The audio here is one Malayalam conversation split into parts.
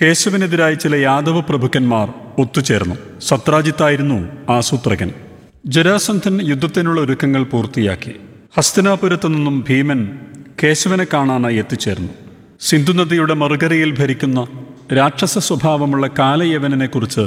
കേശവനെതിരായി ചില യാദവ പ്രഭുക്കന്മാർ ഒത്തുചേർന്നു സത്രാജിത്തായിരുന്നു ആസൂത്രകൻ ജരാസന്ധൻ യുദ്ധത്തിനുള്ള ഒരുക്കങ്ങൾ പൂർത്തിയാക്കി ഹസ്തിനാപുരത്തു നിന്നും ഭീമൻ കേശവനെ കാണാനായി എത്തിച്ചേർന്നു സിന്ധുനദിയുടെ മറുകരയിൽ ഭരിക്കുന്ന രാക്ഷസ സ്വഭാവമുള്ള കാലയവനെ കുറിച്ച്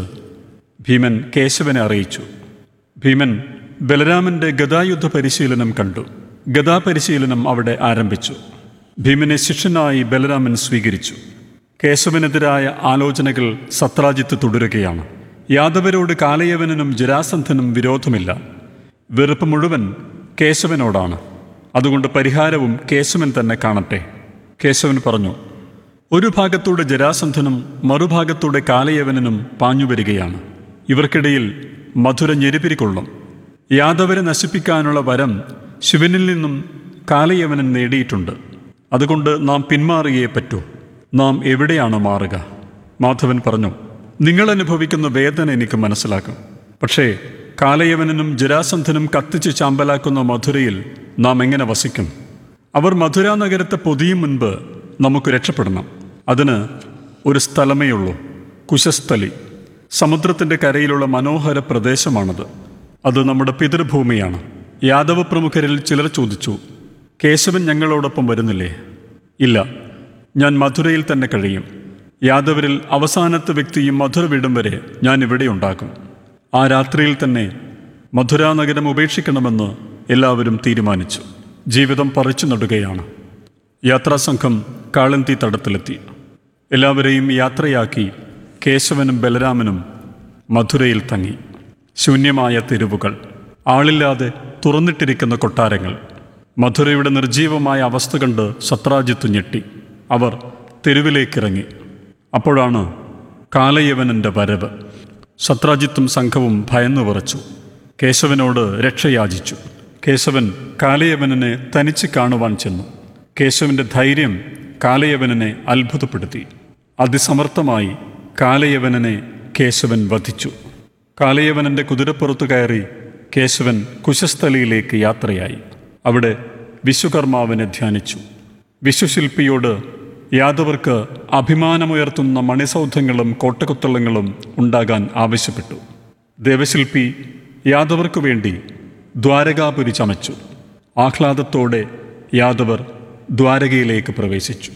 ഭീമൻ കേശവനെ അറിയിച്ചു ഭീമൻ ബലരാമന്റെ ഗദായുദ്ധ പരിശീലനം കണ്ടു ഗദാ പരിശീലനം അവിടെ ആരംഭിച്ചു ഭീമനെ ശിഷ്യനായി ബലരാമൻ സ്വീകരിച്ചു കേശവനെതിരായ ആലോചനകൾ സത്രാജിത്ത് തുടരുകയാണ് യാദവരോട് കാലയവനും ജരാസന്ധനും വിരോധമില്ല വെറുപ്പ് മുഴുവൻ കേശവനോടാണ് അതുകൊണ്ട് പരിഹാരവും കേശവൻ തന്നെ കാണട്ടെ കേശവൻ പറഞ്ഞു ഒരു ഭാഗത്തൂടെ ജരാസന്ധനും മറുഭാഗത്തൂടെ കാലയവനും പാഞ്ഞുവരികയാണ് ഇവർക്കിടയിൽ മധുര ഞെരുപിരികൊള്ളും യാദവരെ നശിപ്പിക്കാനുള്ള വരം ശിവനിൽ നിന്നും കാലയവനൻ നേടിയിട്ടുണ്ട് അതുകൊണ്ട് നാം പിന്മാറിയേ പറ്റൂ നാം എവിടെയാണ് മാറുക മാധവൻ പറഞ്ഞു നിങ്ങൾ അനുഭവിക്കുന്ന വേദന എനിക്ക് മനസ്സിലാക്കും പക്ഷേ കാലയവനും ജരാസന്ധനും കത്തിച്ച് ചാമ്പലാക്കുന്ന മധുരയിൽ നാം എങ്ങനെ വസിക്കും അവർ മധുര നഗരത്തെ പൊതിയും മുൻപ് നമുക്ക് രക്ഷപ്പെടണം അതിന് ഒരു സ്ഥലമേ ഉള്ളൂ കുശസ്ഥലി സമുദ്രത്തിൻ്റെ കരയിലുള്ള മനോഹര പ്രദേശമാണത് അത് നമ്മുടെ പിതൃഭൂമിയാണ് യാദവ പ്രമുഖരിൽ ചിലർ ചോദിച്ചു കേശവൻ ഞങ്ങളോടൊപ്പം വരുന്നില്ലേ ഇല്ല ഞാൻ മധുരയിൽ തന്നെ കഴിയും യാദവരിൽ അവസാനത്തെ വ്യക്തിയും മധുര വിടും വരെ ഞാൻ ഇവിടെ ഉണ്ടാകും ആ രാത്രിയിൽ തന്നെ മധുരാ നഗരം ഉപേക്ഷിക്കണമെന്ന് എല്ലാവരും തീരുമാനിച്ചു ജീവിതം പറിച്ചു നടുകയാണ് യാത്രാസംഘം കാളന്തി തടത്തിലെത്തി എല്ലാവരെയും യാത്രയാക്കി കേശവനും ബലരാമനും മധുരയിൽ തങ്ങി ശൂന്യമായ തെരുവുകൾ ആളില്ലാതെ തുറന്നിട്ടിരിക്കുന്ന കൊട്ടാരങ്ങൾ മധുരയുടെ നിർജീവമായ അവസ്ഥ കണ്ട് സത്രാജിത്ത് ഞെട്ടി അവർ തെരുവിലേക്കിറങ്ങി അപ്പോഴാണ് കാലയവനൻ്റെ വരവ് സത്രാജിത്തും സംഘവും ഭയന്നു വിറച്ചു കേശവനോട് രക്ഷയാചിച്ചു കേശവൻ കാലയവനെ തനിച്ച് കാണുവാൻ ചെന്നു കേശവന്റെ ധൈര്യം കാലയവനെ അത്ഭുതപ്പെടുത്തി അതിസമർത്ഥമായി കാലയവനെ കേശവൻ വധിച്ചു കാലയവനന്റെ കുതിരപ്പുറത്തു കയറി കേശവൻ കുശസ്ഥലിയിലേക്ക് യാത്രയായി അവിടെ വിശ്വകർമാവിനെ ധ്യാനിച്ചു വിശ്വശില്പിയോട് യാദവർക്ക് അഭിമാനമുയർത്തുന്ന മണിസൗധങ്ങളും കോട്ടകൊത്തളങ്ങളും ഉണ്ടാകാൻ ആവശ്യപ്പെട്ടു ദേവശില്പി യാദവർക്ക് വേണ്ടി ദ്വാരകാപുരി ചമച്ചു ആഹ്ലാദത്തോടെ യാദവർ ദ്വാരകയിലേക്ക് പ്രവേശിച്ചു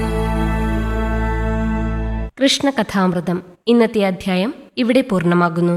കൃഷ്ണകഥാമൃതം ഇന്നത്തെ അധ്യായം ഇവിടെ പൂർണ്ണമാകുന്നു